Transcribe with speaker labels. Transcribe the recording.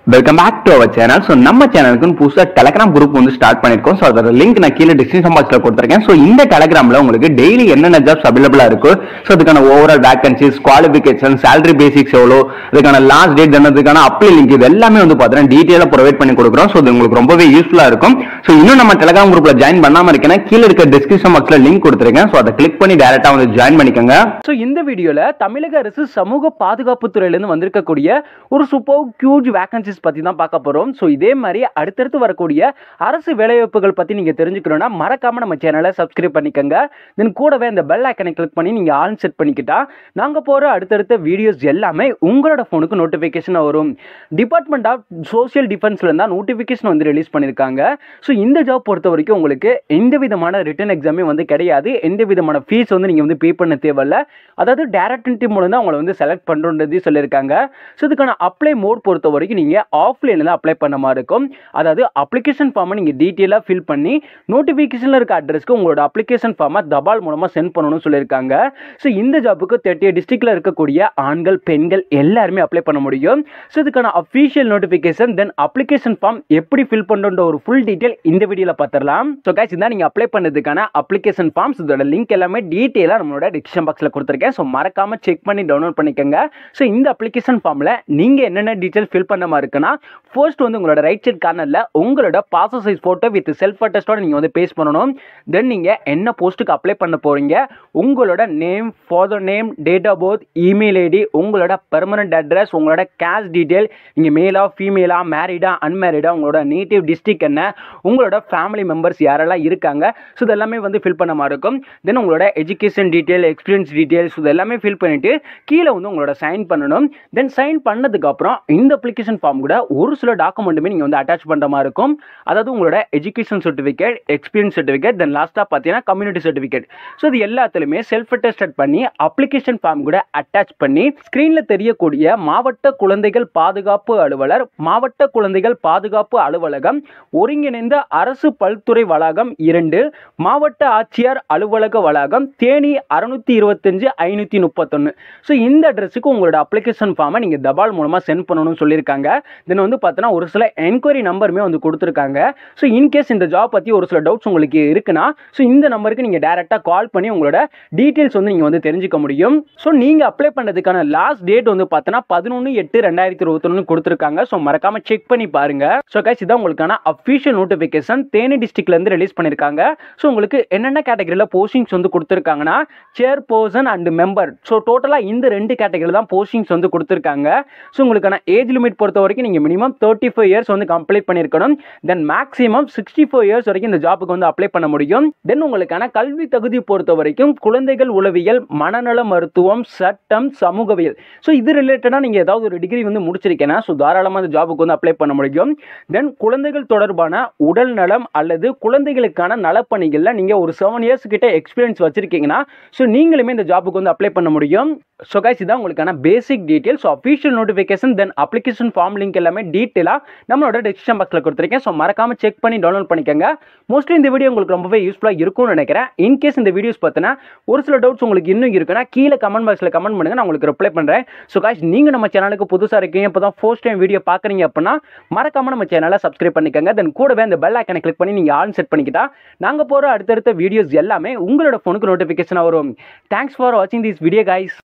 Speaker 1: welcome back to our channel so நம்ம சேனலுக்கு புதுசாக டெலகிராம் குரூப் வந்து ஸ்டார்ட் பண்ணியிருக்கோம் ஸோ அதோட லிங்க் நான் கீழே டிஸ்கிரிப்ஷன் பாக்ஸில் கொடுத்துருக்கேன் ஸோ இந்த டெலகிராமில் உங்களுக்கு டெய்லி என்னென்ன ஜாப்ஸ் அவைலபிளாக இருக்கு ஸோ அதுக்கான overall vacancies qualification salary basics எவ்வளோ அதுக்கான லாஸ்ட் டேட் என்னதுக்கான அப்ளை லிங்க் இது எல்லாமே வந்து பார்த்தீங்கன்னா டீட்டெயிலாக ப்ரொவைட் பண்ணி கொடுக்குறோம் ஸோ இது உங்களுக்கு ரொம்பவே யூஸ்ஃபுல்லாக இருக்கும் ஸோ இன்னும் நம்ம டெலகிராம் குரூப்பில் ஜாயின் பண்ணாமல் இருக்கேன்னா கீழே இருக்க டிஸ்கிரிப்ஷன் பாக்ஸில் லிங்க் கொடுத்துருக்கேன் ஸோ அதை கிளிக் பண்ணி டேரெக்டாக வந்து ஜாயின் பண்ணிக்கோங்க
Speaker 2: ஸோ இந்த வீடியோவில் தமிழக அரசு சமூக பாதுகாப்பு துறையிலேருந்து வந்திருக்கக்கூடிய ஒரு சூப்பர் ஹியூஜ் வேகன்சிஸ் பற்றி தான் பார்க்க போகிறோம் ஸோ இதே மாதிரி அடுத்தடுத்து வரக்கூடிய அரசு வேலைவாய்ப்புகள் பற்றி நீங்கள் தெரிஞ்சுக்கணும்னா மறக்காமல் நம்ம சேனலை சப்ஸ்கிரைப் பண்ணிக்கோங்க தென் கூடவே இந்த பெல் ஐக்கனை கிளிக் பண்ணி நீங்கள் ஆன் செட் பண்ணிக்கிட்டா நாங்கள் போகிற அடுத்தடுத்த வீடியோஸ் எல்லாமே உங்களோட ஃபோனுக்கு நோட்டிஃபிகேஷன் வரும் டிபார்ட்மெண்ட் ஆஃப் சோஷியல் டிஃபென்ஸ்லேருந்து தான் நோட்டிஃபிகேஷன் வந்து ரிலீஸ் பண்ணியிருக்காங்க ஸோ இந்த ஜாப் பொறுத்த வரைக்கும் உங்களுக்கு எந்த விதமான ரிட்டன் எக்ஸாமே வந்து கிடையாது எந்த விதமான ஃபீஸ் வந்து நீங்கள் வந்து பே பண்ண தேவையில்ல அதாவது டேரக்ட் இன்டி மூலம் தான் உங்களை வந்து செலக்ட் பண்ணுறது சொல்லியிருக்காங்க ஸோ இதுக்கான அப்ளை மோட் பொறுத்த வரைக்கும் நீங்கள் ஆஃப்லைனில் தான் அப்ளை பண்ண மாதிரி இருக்கும் அதாவது அப்ளிகேஷன் ஃபார்மை நீங்கள் டீட்டெயிலாக ஃபில் பண்ணி நோட்டிஃபிகேஷனில் இருக்க அட்ரஸ்க்கு உங்களோட அப்ளிகேஷன் ஃபார்மை தபால் மூலமாக சென்ட் பண்ணணும்னு சொல்லியிருக்காங்க ஸோ இந்த ஜாப்புக்கு தேர்ட்டி டிஸ்ட்ரிக்டில் இருக்கக்கூடிய ஆண்கள் பெண்கள் எல்லாருமே அப்ளை பண்ண முடியும் ஸோ இதுக்கான official notification then application form எப்படி ஃபில் பண்ணுன்ற ஒரு ஃபுல் டீட்டெயில் இந்த வீடியோவில் பார்த்துடலாம் ஸோ கேஸ் இதான் நீங்கள் அப்ளை பண்ணதுக்கான அப்ளிகேஷன் ஃபார்ம்ஸ் இதோட லிங்க் எல்லாமே டீட்டெயிலாக நம்மளோட டிஸ்கிரிப்ஷன் பாக்ஸில் கொடுத்துருக்கேன் ஸோ மறக்காமல் செக் பண்ணி டவுன்லோட் பண்ணிக்கோங்க ஸோ இந்த அப்ளிகேஷன் ஃபார்மில் நீங்கள் என்னென்ன டீட்டெயில் ஃபில் பண்ண மாதிரி இருக்குன்னா ஃபர்ஸ்ட் வந்து உங்களோட ரைட் சைட் கார்னரில் உங்களோட passport size photo with self அட்டஸ்டோட நீங்கள் வந்து பேஸ்ட் பண்ணணும் தென் நீங்கள் என்ன போஸ்ட்டுக்கு அப்ளை பண்ண போகிறீங்க உங்களோட name father name date of birth email ID உங்களோட பெர்மனன்ட் அட்ரஸ் உங்களோட கேஷ் டீட்டெயில் நீங்கள் மேலா ஃபீமேலா மேரிடா அன்மேரிடா உங்களோட நேட்டிவ் டிஸ்ட்ரிக் என்ன உங்களோட ஃபேமிலி மெம்பர்ஸ் யாரெல்லாம் இருக்காங்க ஸோ இதெல்லாமே வந்து ஃபில் பண்ண மாதிரி இருக்கும் தென் உங்களோட எஜுகேஷன் டீட்டெயில் எக்ஸ்பீரியன்ஸ் டீட்டெயில்ஸ் இது எல்லாமே ஃபில் பண்ணிவிட்டு கீழே வந்து உங்களோட சைன் பண்ணணும் தென் சைன் பண்ணதுக்கப்புறம் இந்த அப்ளிகேஷன் ஃபார்ம் கூட ஒரு சில டாக்குமெண்ட்டுமே நீங்கள் வந்து அட்டாச் பண்ணுற மாதிரி இருக்கும் அதாவது உங்களோட education certificate experience certificate then லாஸ்ட்டாக பார்த்தீங்கன்னா கம்யூனிட்டி சர்டிஃபிகேட் ஸோ இது எல்லாத்துலையுமே செல்ஃப் அட்டஸ்டட் பண்ணி அப்ளிகேஷன் ஃபார்ம் கூட அட்டாச் பண்ணி ஸ்க்ரீனில் தெரியக்கூடிய மாவட்ட குழந்தைகள் பாதுகாப்பு அலுவலர் மாவட்ட குழந்தைகள் பாதுகாப்பு அலுவலகம் ஒருங்கிணைந்த அரசு பல்துறை வளாகம் இரண்டு மாவட்ட ஆட்சியர் அலுவலக வளாகம் தேனி அறுநூத்தி இருபத்தஞ்சு ஐநூற்றி முப்பத்தொன்று ஸோ இந்த அட்ரஸுக்கு உங்களோட அப்ளிகேஷன் ஃபார்மை நீங்கள் தபால் மூலமாக சென்ட் பண்ணணும்னு சொல்லியிருக்காங்க தென் வந்து பார்த்தீங்கன்னா ஒரு சில என்கொயரி நம்பருமே வந்து கொடுத்துருக்காங்க ஸோ இன்கேஸ் இந்த ஜாப் பற்றி ஒரு சில டவுட்ஸ் உங்களுக்கு இருக்குன்னா ஸோ இந்த நம்பருக்கு நீங்கள் டேரெக்டாக கால் பண்ணி உங்களோட டீட்டெயில்ஸ் வந்து நீங்கள் வந்து தெரிஞ்சுக்க முடியும் ஸோ நீங்கள் அப்ளை பண்ணுறதுக்கான லாஸ்ட் டேட் வந்து பார்த்தீங்கன்னா பதினொன்று எட்டு ரெண்டாயிரத்தி இருபத்தொன்னு கொடுத்துருக்காங்க ஸோ மறக்காமல் செக் பண்ணி பாருங்க ஸோ கைஸ் இதான் உங்களுக்கான அஃபிஷியல் நோட்டிஃபிகேஷன் தேனி டிஸ்ட்ரிக்ட்லேருந்து ரிலீஸ் பண்ணியிருக்காங்க ஸோ உங்களுக்கு என்னென்ன கேட்டகரியில் போஸ்டிங்ஸ் வந்து கொடுத்துருக்காங்கன்னா chairperson and member so டோட்டலாக இந்த ரெண்டு கேட்டகரியில் தான் போஸ்டிங்ஸ் வந்து கொடுத்துருக்காங்க ஸோ உங்களுக்கான ஏஜ் லிமிட் பொறுத்த வரைக்கும் நீங்கள் மினிமம் தேர்ட்டி ஃபைவ் இயர்ஸ் வந்து கம்ப்ளீட் பண்ணியிருக்கணும் then maximum sixty four years வரைக்கும் இந்த ஜாப்புக்கு வந்து அப்ளை பண்ண முடியும் தென் உங்களுக்கான கல்வி தகுதி பொறுத்த வரைக்கும் குழந்தைகள் உளவியல் மனநல மருத்துவம் சட்டம் சமூகவியல் ஸோ இது ரிலேட்டடாக நீங்கள் ஏதாவது ஒரு டிகிரி வந்து முடிச்சிருக்கேன்னா ஸோ தாராளமாக இந்த ஜாபுக்கு வந்து அப்ளை பண்ண முடியும் தென் குழந்தைகள் தொடர்பான உடல் நலம் அல்லது குழந்தைகளுக்கான நலப்பணிகளில் நீங்கள் ஒரு செவன் இயர்ஸ் கிட்ட எக்ஸ்பீரியன்ஸ் வச்சிருக்கீங்கன்னா ஸோ நீங்களுமே இந்த ஜாபுக்கு வந்து அப்ளை பண்ண முடியும் ஸோ கைஸ் இதான் உங்களுக்கான basic detail so official notification then application form link எல்லாமே டீட்டெயிலாக நம்மளோட டிஸ்கிரிப்ஷன் பாக்ஸில் கொடுத்துருக்கேன் ஸோ மறக்காம செக் பண்ணி டவுன்லோட் பண்ணிக்கோங்க மோஸ்ட்லி இந்த வீடியோ உங்களுக்கு ரொம்பவே யூஸ்ஃபுல்லாக இருக்கும்னு நினைக்கிறேன் இன்கேஸ் இந்த வீடியோஸ் பார்த்தீங்கன்னா ஒரு சில டவுட்ஸ் உங்களுக்கு இன்னும் இருக்குன்னா கீழே கமெண்ட் பாக்ஸில் கமெண்ட் பண்ணுங்க நான் உங்களுக்கு ரிப்ளை பண்ணுறேன் ஸோ காய்ஸ் நீங்கள் நம்ம சேனலுக்கு புதுசாக இருக்கீங்க இப்போ தான் ஃபர்ஸ்ட் டைம் வீடியோ பார்க்குறீங்க அப்படின்னா மறக்காம நம்ம சேனலை சப்ஸ்கிரைப் பண்ணிக்கோங்க தென் கூடவே அந்த பெல் ஐக்கனை கிளிக் பண்ணி நீங்கள் ஆன் செட் பண்ணிக்கிட்டா நாங்கள் போகிற அடுத்தடுத்த வீடியோஸ் எல்லாமே உங்களோட ஃபோனுக்கு நோட்டிஃபிகேஷன் வரும் தேங்க்ஸ் ஃபார் வாட்சிங் திஸ் வீடியோ காய்ஸ்